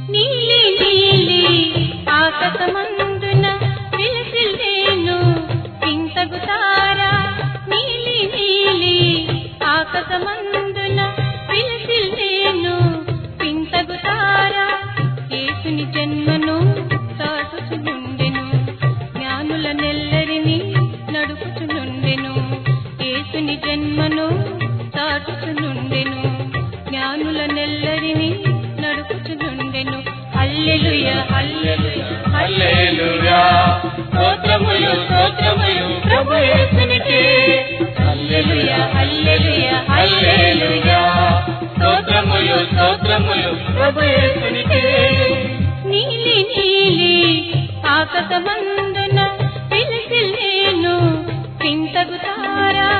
నీలి నీలి ఆకాశమందున విలసిల్లేను పింతగు తార నీలి నీలి ఆకాశమందున విలసిల్లేను పింతగు తార యేసుని జన్మను సాటుచునుండెను జ్ఞానుల నెల్లరిని నడుపుచునుండెను యేసుని జన్మను సాటుచునుండెను జ్ఞానుల నెల్లరిని నడుపుచునుండెను హల్లెలూయా హల్లెలూయా హల్లెలూయా స్తోత్రములు స్తోత్రములు ప్రభు యేసునికి హల్లెలూయా హల్లెలూయా హల్లెలూయా స్తోత్రములు స్తోత్రములు ప్రభు యేసునికి నీలి నీలి ఆకాశమందున విలసిల్లేను పింతగు తారా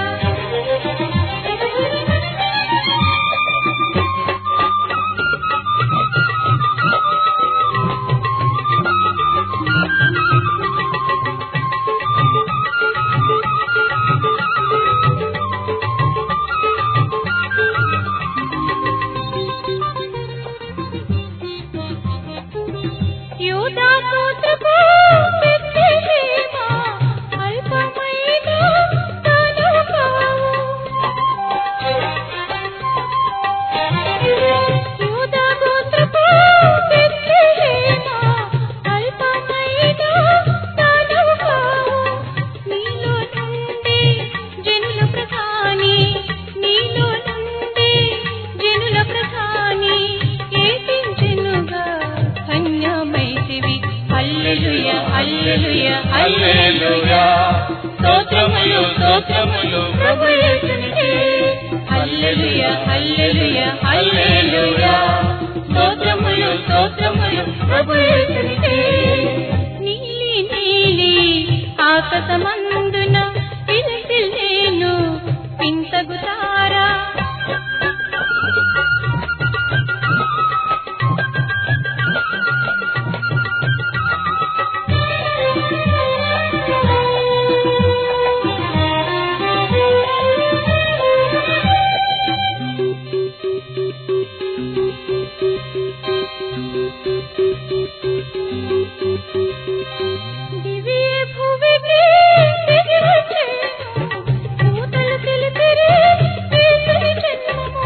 యూదా గోత్రపు బెత్లెహేమ, అల్పమైన తనుకావు. యూదా గోత్రపు బెత్లెహేమ, అల్పమైన తనుకావు. నీలో నుండి జనుల ప్రధాని, నీలో నుండి జనుల ప్రధాని, ఏపించెనుగా ధన్యమైతివి. హల్లెలూయా హల్లెలూయా హల్లెలూయా స్తోత్రములు స్తోత్రములు ప్రభు యేసునికి హల్లెలూయా హల్లెలూయా హల్లెలూయా స్తోత్రములు స్తోత్రములు ప్రభు యేసునికి నీలి నీలి ఆకాశమందున విలసిల్లేను పింతగు తారా దివ్య భువికి దిగి వచ్చేను దూతలు తెలిపిరి యేసుని జన్మము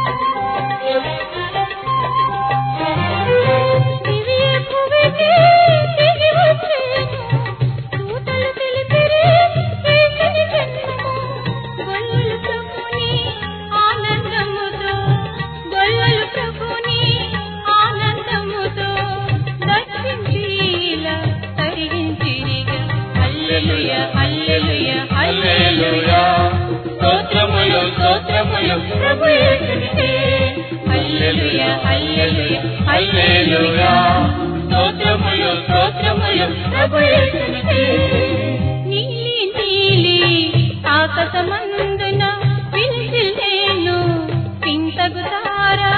దివ్య భువికి దిగి వచ్చేను దూతలు తెలిపిరి యేసుని జన్మము గొల్లలు ప్రభుని ఆనందముతో గొల్లలు ప్రభుని ఆనందముతో దర్శించిలా తరించిరిగా హల్లెలూయా హల్లెలూయా హల్లెలూయా స్తోత్రములు స్తోత్రములు ప్రభు యేసునికి హల్లెలూయా హల్లెలూయా హల్లెలూయా స్తోత్రములు స్తోత్రములు ప్రభు యేసునికి నీలి నీలి ఆకాశమందున విలసిల్లేను పింతగు తారా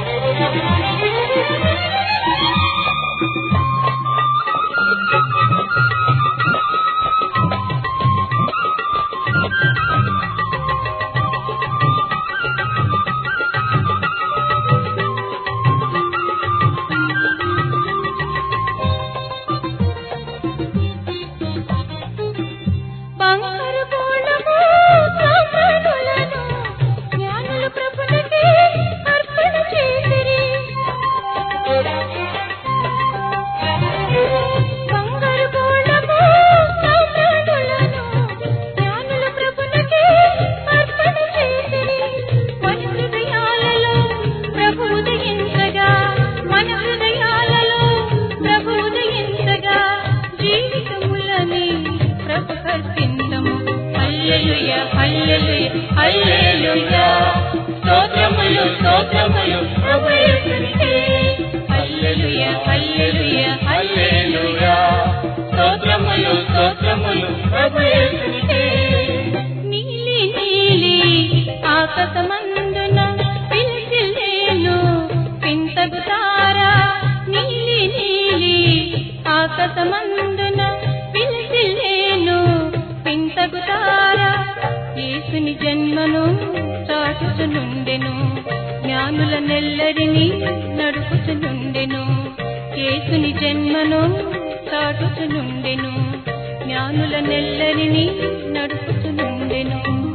బంగారు కోణము సామ్రాణులను జ్ఞానుల ప్రభునికి అర్పణ చేసిరి బంగారు కోణము సామ్రాణులను జ్ఞానుల ప్రభునికి అర్పణ చేసిరి మన హృదయాలలో ప్రభు ఉదయించగా మన హృదయాలలో ప్రభు ఉదయించగా జీవితములని ప్రభు కల్పించము హల్లెలూయా హల్లెలూయా హల్లెలూయా స్తోత్రములు స్తోత్రములు ప్రభు యేసునికి హల్లెలూయా హల్లెలూయా హల్లెలూయా స్తోత్రములు స్తోత్రములు ప్రభు యేసునికి నీలి నీలి ఆకాశమందున విలసిల్లేను పింతగు తారా నీలి నీలి ఆకాశమందున విలసిల్లేను పింతగు తారా యేసుని జన్మను చాటుచునుండెను జ్ఞానుల నెల్లరిని నడుపుచునుండెను యేసుని జన్మను చాటుతు నుండెను జ్ఞానుల నెల్లరిని నడుపుతు నుండెను